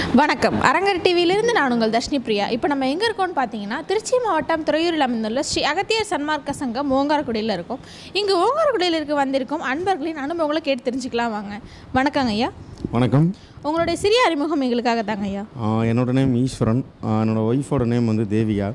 வணக்கம் அரங்கர் டிவியிலிருந்து நான் உங்கள் தர்ஷினி பிரியா இப்போ நம்ம எங்கே இருக்கோம்னு பார்த்தீங்கன்னா திருச்சி மாவட்டம் துறையூரில் அமைந்துள்ள ஸ்ரீ அகத்தியர் சன்மார்க்க சங்கம் ஓங்காரக்குடியில் இருக்கும் இங்கு ஓங்காரக்குடியில் இருக்க வந்திருக்கும் அன்பர்களின் அனுபவங்களை கேட்டு தெரிஞ்சுக்கலாம் வாங்க வணக்கங்க ஐயா வணக்கம் உங்களுடைய சிறிய அறிமுகம் எங்களுக்காக தாங்க ஐயா ஆஹ் என்னோட நேம் ஈஸ்வரன் ஆஹ் என்னோட ஒய்ஃபோட நேம் வந்து தேவிகா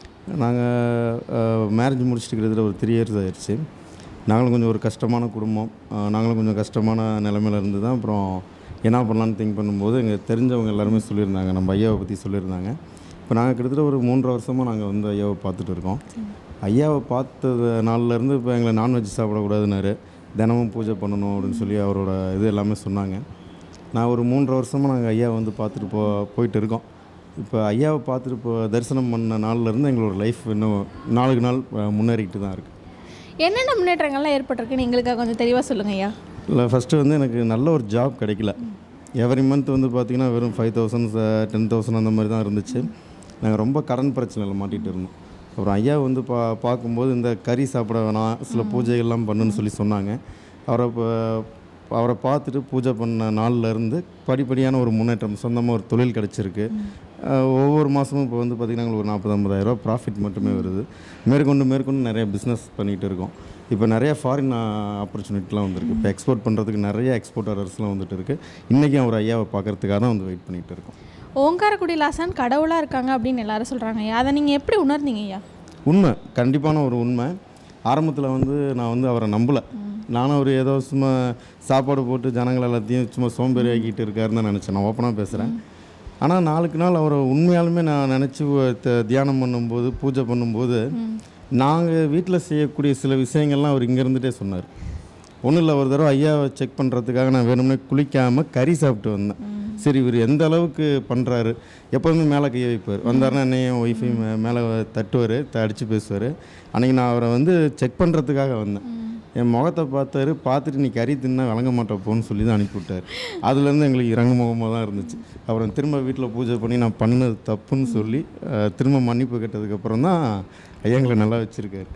நாங்கள் மேரேஜ் முடிச்சுட்டு கிட்டத்தட்ட ஒரு த்ரீ இயர்ஸ் ஆயிடுச்சு நாங்களும் கொஞ்சம் ஒரு கஷ்டமான குடும்பம் ஆஹ் நாங்களும் கொஞ்சம் கஷ்டமான நிலமையில இருந்து தான் அப்புறம் என்ன பண்ணலான்னு திங்க் பண்ணும்போது எங்கள் தெரிஞ்சவங்க எல்லாருமே சொல்லியிருந்தாங்க நம்ம ஐயாவை பற்றி சொல்லியிருந்தாங்க இப்போ நாங்கள் கிட்டத்தட்ட ஒரு மூன்றரை வருஷமாக நாங்கள் வந்து ஐயாவை பார்த்துட்டு இருக்கோம் ஐயாவை பார்த்தது நாள்லேருந்து இப்போ எங்களை நான்வெஜ் சாப்பிடக்கூடாதுன்னாரு தினமும் பூஜை பண்ணணும் அப்படின்னு சொல்லி அவரோட இது எல்லாமே சொன்னாங்க நான் ஒரு மூன்றரை வருஷமாக நாங்கள் ஐயாவை வந்து பார்த்துட்டு போ போயிட்டு இருக்கோம் இப்போ ஐயாவை பார்த்துட்டு போ தரிசனம் பண்ண நாள்லேருந்து எங்களோட லைஃப் இன்னும் நாளுக்கு நாள் அஹ், முன்னேறிக்கிட்டு தான் இருக்குது என்னென்ன முன்னேற்றங்கள்லாம் ஏற்பட்டிருக்குன்னு எங்களுக்காக கொஞ்சம் தெளிவாக சொல்லுங்க ஐயா இல்லை ஃபஸ்ட்டு வந்து எனக்கு நல்ல ஒரு ஜாப் கிடைக்கல எவ்ரி மந்த் வந்து பார்த்திங்கன்னா வெறும் ஃபைவ் தௌசண்ட் டென் தௌசண்ட் அந்த மாதிரி தான் இருந்துச்சு நாங்கள் ரொம்ப கடன் பிரச்சனையில் மாட்டிகிட்டு இருந்தோம் அப்புறம் ஐயா வந்து பா பார்க்கும்போது இந்த கறி சாப்பிட வேணாம் சில பூஜைகள்லாம் பண்ணுன்னு சொல்லி சொன்னாங்க அவரை இப்போ அவரை பார்த்துட்டு பூஜை பண்ண நாள்ல இருந்து படிப்படியான ஒரு முன்னேற்றம் சொந்தமாக ஒரு தொழில் கிடச்சிருக்கு அஹ் ஒவ்வொரு மாதமும் இப்போ வந்து பார்த்திங்கன்னா எங்களுக்கு ஒரு நாற்பது ஐம்பதாயிரரூபா ப்ராஃபிட் மட்டுமே வருது மேற்கொண்டு மேற்கொண்டு நிறைய பிஸ்னஸ் பண்ணிகிட்டு இருக்கோம் இப்போ நிறைய ஃபாரின் ஆப்பர்ச்சுனிட்டிலாம் வந்திருக்கு இப்போ எக்ஸ்போர்ட் பண்ணுறதுக்கு நிறைய எக்ஸ்போர்ட்டர்ஸ்லாம் வந்துட்டு இருக்குது இன்றைக்கி அவர் ஐயாவை பார்க்கறதுக்காக தான் வந்து வெயிட் பண்ணிகிட்டு இருக்கோம் ஓங்காரக்குடி லாசான் கடவுளாக இருக்காங்க அப்படின்னு எல்லாரும் சொல்கிறாங்க ஐயா அதை நீங்கள் எப்படி உணர்ந்தீங்க ஐயா உண்மை கண்டிப்பான ஒரு உண்மை ஆரம்பத்தில் வந்து நான் வந்து அவரை நம்பலை நானும் அவர் ஏதோ சும்மா சாப்பாடு போட்டு ஜனங்கள் எல்லாத்தையும் சும்மா சோம்பேறி ஆக்கிட்டு இருக்காருன்னு தான் நினச்சேன் நான் ஓப்பனாக பேசுகிறேன் ஆனால் நாளுக்கு நாள் அவரை உண்மையாலுமே நான் நினச்சி தியானம் பண்ணும்போது பூஜை பண்ணும்போது நாங்கள் வீட்டில் செய்யக்கூடிய சில விஷயங்கள்லாம் அவர் இங்கே இருந்துகிட்டே சொன்னார் ஒன்றும் இல்லை ஒரு தடவை ஐயாவை செக் பண்ணுறதுக்காக நான் வேணும்னே குளிக்காமல் கறி சாப்பிட்டு வந்தேன் சரி இவர் எந்த அளவுக்கு பண்ணுறாரு எப்போதுமே மேலே கையை வைப்பார் வந்தாருன்னா என்னையும் ஒய்ஃபையும் மேலே தட்டுவார் அடித்து பேசுவார் அன்றைக்கி நான் அவரை வந்து செக் பண்ணுறதுக்காக வந்தேன் என் முகத்தை பார்த்தாரு பார்த்துட்டு நீ கறி தின்னா வழங்க மாட்டப்போன்னு சொல்லி தான் அனுப்பிவிட்டார் அதுலேருந்து எங்களுக்கு இறங்கு முகமாக தான் இருந்துச்சு அப்புறம் திரும்ப வீட்டில் பூஜை பண்ணி நான் பண்ணது தப்புன்னு சொல்லி அஹ், திரும்ப மன்னிப்பு கேட்டதுக்கப்புறம் தான் ஐயா எங்களை நல்லா வச்சுருக்காரு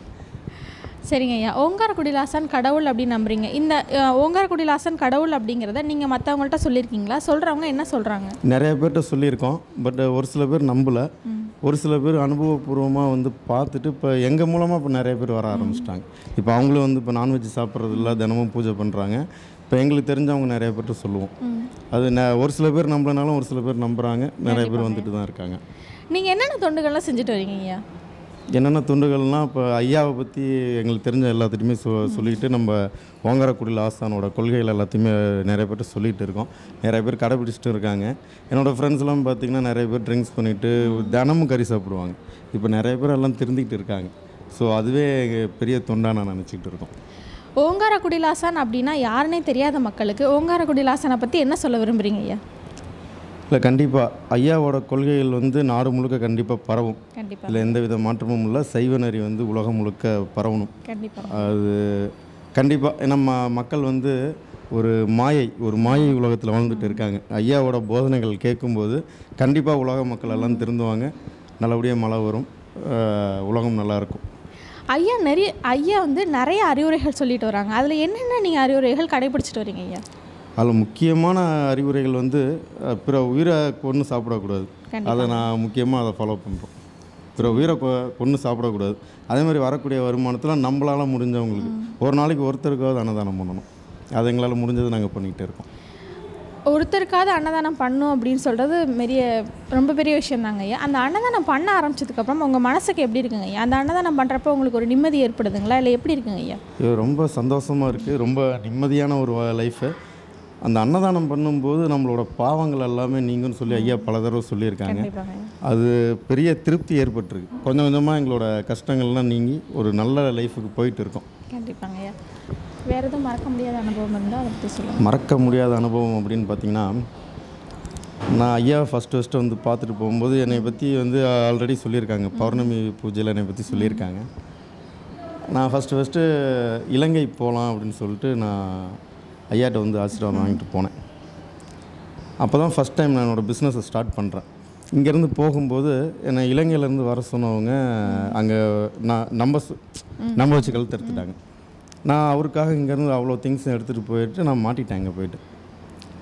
சரிங்க ஐயா ஓங்காரக்குடி லாசான் கடவுள் அப்படின்னு நம்புறீங்க இந்த அஹ், ஓங்காரக்குடி லாசான் கடவுள் அப்படிங்கிறத நீங்கள் மற்றவங்கள்ட்ட சொல்லியிருக்கீங்களா சொல்கிறவங்க என்ன சொல்கிறாங்க நிறைய பேர்கிட்ட சொல்லியிருக்கோம் பட் ஒரு சில பேர் நம்பலை ஒரு சில பேர் அனுபவபூர்வமாக வந்து பார்த்துட்டு இப்போ எங்கள் மூலமாக இப்போ நிறைய பேர் வர ஆரம்பிச்சிட்டாங்க இப்போ அவங்களும் வந்து இப்போ நான்வெஜ் சாப்பிட்றது இல்லை தினமும் பூஜை பண்ணுறாங்க இப்போ எங்களுக்கு தெரிஞ்சவங்க நிறைய பேர்கிட்ட சொல்லுவோம் அது ந ஒரு சில பேர் நம்பலனாலும் ஒரு சில பேர் நம்புகிறாங்க நிறைய பேர் வந்துட்டு தான் இருக்காங்க நீங்கள் என்னென்ன தொண்டுகள்லாம் செஞ்சுட்டு வரீங்க ஐயா என்னென்ன துண்டுகள்னால் இப்போ ஐயாவை பற்றி எங்களுக்கு தெரிஞ்ச எல்லாத்துட்டையுமே சொ சொல்லிட்டு நம்ம ஓங்காரக்குடியில் ஆஸ்தானோட கொள்கைகள் எல்லாத்தையுமே நிறைய பேர்ட்ட சொல்லிகிட்டு இருக்கோம் நிறைய பேர் கடைபிடிச்சிட்டு இருக்காங்க என்னோடய ஃப்ரெண்ட்ஸ்லாம் பார்த்திங்கன்னா நிறைய பேர் ட்ரிங்க்ஸ் பண்ணிவிட்டு தினமும் கறி சாப்பிடுவாங்க இப்போ நிறைய பேர் எல்லாம் திருந்திக்கிட்டு இருக்காங்க ஸோ அதுவே பெரிய தொண்டாக நான் நினச்சிக்கிட்டு இருக்கோம் ஓங்காரக்குடி லாசான் அப்படின்னா யாருன்னே தெரியாத மக்களுக்கு ஓங்காரக்குடி லாசானை பற்றி என்ன சொல்ல விரும்புகிறீங்க ஐயா இல்லை கண்டிப்பாக ஐயாவோட கொள்கைகள் வந்து நாடு முழுக்க கண்டிப்பாக பரவும் கண்டிப்பாக இதில் எந்த வித மாற்றமும் இல்லை சைவ நெறி வந்து உலகம் முழுக்க பரவணும் கண்டிப்பாக அது கண்டிப்பாக நம்ம மக்கள் வந்து ஒரு மாயை ஒரு மாயை உலகத்தில் வாழ்ந்துட்டு இருக்காங்க ஐயாவோட போதனைகள் கேட்கும்போது கண்டிப்பாக உலக மக்கள் எல்லாம் திருந்துவாங்க நல்லபடியாக மழை வரும் அஹ் உலகம் நல்லாயிருக்கும் ஐயா நிறைய ஐயா வந்து நிறைய அறிவுரைகள் சொல்லிட்டு வராங்க அதில் என்னென்ன நீங்கள் அறிவுரைகள் கடைபிடிச்சிட்டு வரீங்க ஐயா அதில் முக்கியமான அறிவுரைகள் வந்து அஹ், பிற உயிரை கொன்று சாப்பிடக்கூடாது கண்டிப்பா. அதை நான் முக்கியமாக அதை ஃபாலோ பண்ணுறோம் பிற உயிரை கொ- கொன்று சாப்பிடக்கூடாது அதே மாதிரி வரக்கூடிய வருமானத்தில் நம்மளால் முடிஞ்சவங்களுக்கு ஒரு நாளைக்கு ஒருத்தருக்காவது அன்னதானம் பண்ணணும் அது எங்களால் முடிஞ்சது நாங்கள் பண்ணிக்கிட்டே இருக்கோம் ஒருத்தருக்காவது அன்னதானம் பண்ணும் அப்படின்னு சொல்கிறது பெரிய ரொம்ப பெரிய விஷயம் தாங்க ஐயா அந்த அன்னதானம் பண்ண ஆரம்பிச்சதுக்கப்புறம் உங்கள் மனசுக்கு எப்படி இருக்குங்க ஐயா அந்த அன்னதானம் பண்ணுறப்ப உங்களுக்கு ஒரு நிம்மதி ஏற்படுதுங்களா இல்லை எப்படி இருக்குங்க ஐயா இது ரொம்ப சந்தோஷமாக இருக்குது ரொம்ப நிம்மதியான ஒரு லைஃபு அந்த அன்னதானம் பண்ணும்போது நம்மளோட பாவங்கள் எல்லாமே நீங்கன்னு சொல்லி ஐயா பல தடவை சொல்லியிருக்காங்க கண்டிப்பாங்க ஐயா அது பெரிய திருப்தி ஏற்பட்டிருக்கு கொஞ்சம் கொஞ்சமாக எங்களோட கஷ்டங்கள்லாம் நீங்கி ஒரு நல்ல லைஃபுக்கு போயிட்டு இருக்கோம் கண்டிப்பாங்க ஐயா வேறு எதுவும் மறக்க முடியாத அனுபவம் இருந்தால் அதை பற்றி சொல்லுங்கள் மறக்க முடியாத அனுபவம் அப்படின்னு பார்த்தீங்கன்னா நான் ஐயா ஃபஸ்ட்டு ஃபஸ்ட்டு வந்து பார்த்துட்டு போகும்போது என்னை பற்றி வந்து ஆல்ரெடி சொல்லியிருக்காங்க பௌர்ணமி பூஜையில் என்னை பற்றி சொல்லியிருக்காங்க நான் ஃபஸ்ட்டு ஃபஸ்ட்டு இலங்கை போகலாம் அப்படின்னு சொல்லிட்டு நான் ஐயாட்ட வந்து ஆசீர்வாதம் வாங்கிட்டு போனேன் அப்போ தான் ஃபஸ்ட் டைம் நான் என்னோடய பிஸ்னஸை ஸ்டார்ட் பண்ணுறேன் இங்கேருந்து போகும்போது என்னை இலங்கையிலேருந்து வர சொன்னவங்க அங்கே நான் நம்ப சொ- நம்ப வச்சு கழுத்து எடுத்துட்டாங்க நான் அவருக்காக இங்கேருந்து அவ்வளோ திங்ஸ் எடுத்துகிட்டு போயிட்டு நான் மாட்டிட்டேன் அங்கே போயிட்டு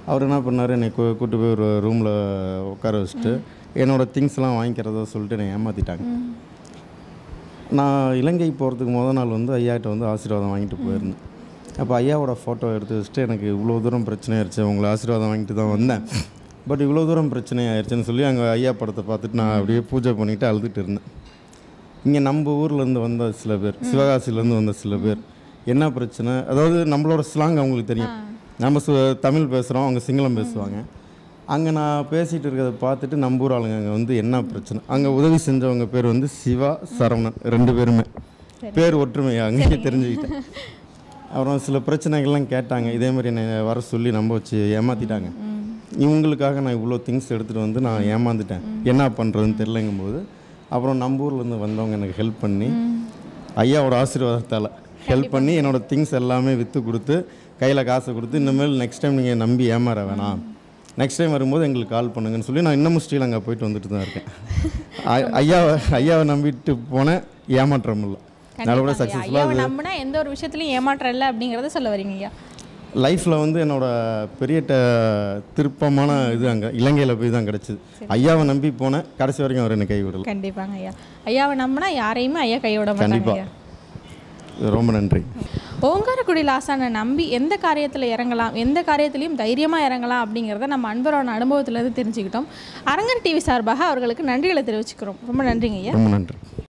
அவர் என்ன பண்ணார் என்னை கூ கூட்டு போய் ஒரு ரூமில் உட்கார வச்சுட்டு என்னோடய திங்ஸ்லாம் வாங்கிக்கிறதா சொல்லிட்டு என்னை ஏமாற்றிட்டாங்க நான் இலங்கை போகிறதுக்கு முதல் நாள் வந்து ஐயாட்ட வந்து ஆசீர்வாதம் வாங்கிட்டு போயிருந்தேன் அப்போ ஐயாவோட ஃபோட்டோ எடுத்து வச்சுட்டு எனக்கு இவ்வளோ தூரம் பிரச்சனை ஆயிடுச்சு உங்களை ஆசீர்வாதம் வாங்கிட்டு தான் வந்தேன் பட் இவ்வளோ தூரம் பிரச்சனை ஆயிடுச்சுன்னு சொல்லி அங்கே ஐயா படத்தை பார்த்துட்டு நான் அப்படியே பூஜை பண்ணிவிட்டு அழுதுட்டு இருந்தேன் இங்கே நம்ம ஊர்லேருந்து வந்த சில பேர் சிவகாசிலேருந்து வந்த சில பேர் என்ன பிரச்சனை அதாவது நம்மளோட ஸ்லாங் அவங்களுக்கு தெரியும் நம்ம சு தமிழ் பேசுகிறோம் அவங்க சிங்களம் பேசுவாங்க அங்கே நான் பேசிகிட்டு இருக்கிறத பார்த்துட்டு நம்ம ஊர் ஆளுங்க அங்கே வந்து என்ன பிரச்சனை அங்கே உதவி செஞ்சவங்க பேர் வந்து சிவா சரவணன் ரெண்டு பேருமே பேர் ஒற்றுமையா அங்கேயே தெரிஞ்சுக்கிட்டேன் அப்புறம் சில பிரச்சனைகள்லாம் கேட்டாங்க இதே மாதிரி என்னை வர சொல்லி நம்ப வச்சு ஏமாற்றிட்டாங்க இவங்களுக்காக நான் இவ்வளோ திங்ஸ் எடுத்துகிட்டு வந்து நான் ஏமாந்துட்டேன் என்ன பண்ணுறதுன்னு தெரிலங்கும் போது அப்புறம் நம்ம ஊர்லேருந்து வந்தவங்க எனக்கு ஹெல்ப் பண்ணி ஐயாவோட ஆசீர்வாதத்தால் ஹெல்ப் பண்ணி என்னோட திங்ஸ் எல்லாமே விற்று கொடுத்து கையில் காசை கொடுத்து இனிமேல் நெக்ஸ்ட் டைம் நீங்கள் நம்பி ஏமாற வேணாம் நெக்ஸ்ட் டைம் வரும்போது எங்களுக்கு கால் பண்ணுங்கன்னு சொல்லி நான் இன்னமும் ஸ்ரீலங்கா போயிட்டு வந்துட்டு தான் இருக்கேன் ஐ- ஐயாவை ஐயாவை நம்பிட்டு போனேன் ஏமாற்றம் இல்லை நல்லபடியாக கண்டிப்பாங்க ஐயா. சக்ஸஸ்ஃபுல்லாக ஐயாவை நம்பினா எந்த ஒரு விஷயத்துலையும் ஏமாற்றம் இல்லை அப்படிங்கிறத சொல்ல வரீங்க ஐயா லைஃப்பில் வந்து என்னோட பெரிய ட திருப்பமான இது அங்கே இலங்கையில் போய் தான் கிடச்சிது ஐயாவை நம்பி போனேன் கடைசி வரைக்கும் அவர் என்னை கை விடல கண்டிப்பாங்க ஐயா ஐயாவை நம்பினா யாரையுமே ஐயா கைவிட மாட்டாங்க கண்டிப்பாக ஐயா ரொம்ப நன்றி ஓங்காரக்குடியில் ஆசானை நம்பி எந்த காரியத்தில் இறங்கலாம் எந்த காரியத்திலையும் தைரியமாக இறங்கலாம் அப்படிங்கிறத நம்ம அன்பரோட அனுபவத்திலேருந்து தெரிஞ்சுக்கிட்டோம் அரங்கர் டிவி சார்பாக அவர்களுக்கு நன்றிகளை தெரிவிச்சுக்கிறோம் ரொம்ப நன்றிங்க ஐயா ரொம்ப நன்றி